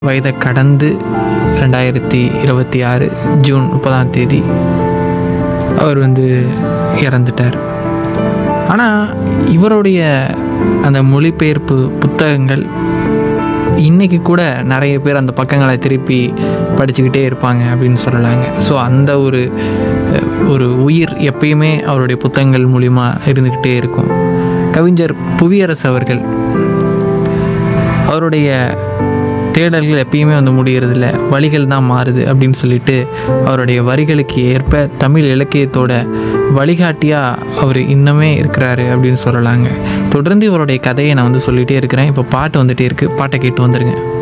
வயதை கடந்து ரெண்டாயிரத்தி இருபத்தி ஆறு ஜூன் முப்பதாம் தேதி அவர் வந்து இறந்துட்டார் ஆனால் இவருடைய அந்த மொழிபெயர்ப்பு புத்தகங்கள் இன்றைக்கி கூட நிறைய பேர் அந்த பக்கங்களை திருப்பி படிச்சுக்கிட்டே இருப்பாங்க அப்படின்னு சொல்லலாங்க ஸோ அந்த ஒரு அஹ், ஒரு உயிர் எப்பயுமே அவருடைய புத்தகங்கள் மூலிமா இருந்துக்கிட்டே இருக்கும் கவிஞர் புவியரசு அவர்கள் அவருடைய தேடல்கள் எப்பயுமே வந்து முடியறதில்ல வழிகள் தான் மாறுது அப்படின்னு சொல்லிட்டு அவருடைய வரிகளுக்கு ஏற்ப தமிழ் இலக்கியத்தோட வழிகாட்டியாக அவர் இன்னுமே இருக்கிறாரு அப்படின்னு சொல்லலாங்க தொடர்ந்து இவருடைய கதையை நான் வந்து சொல்லிகிட்டே இருக்கிறேன் இப்போ பாட்டு வந்துட்டே இருக்குது பாட்டை கேட்டு வந்துருங்க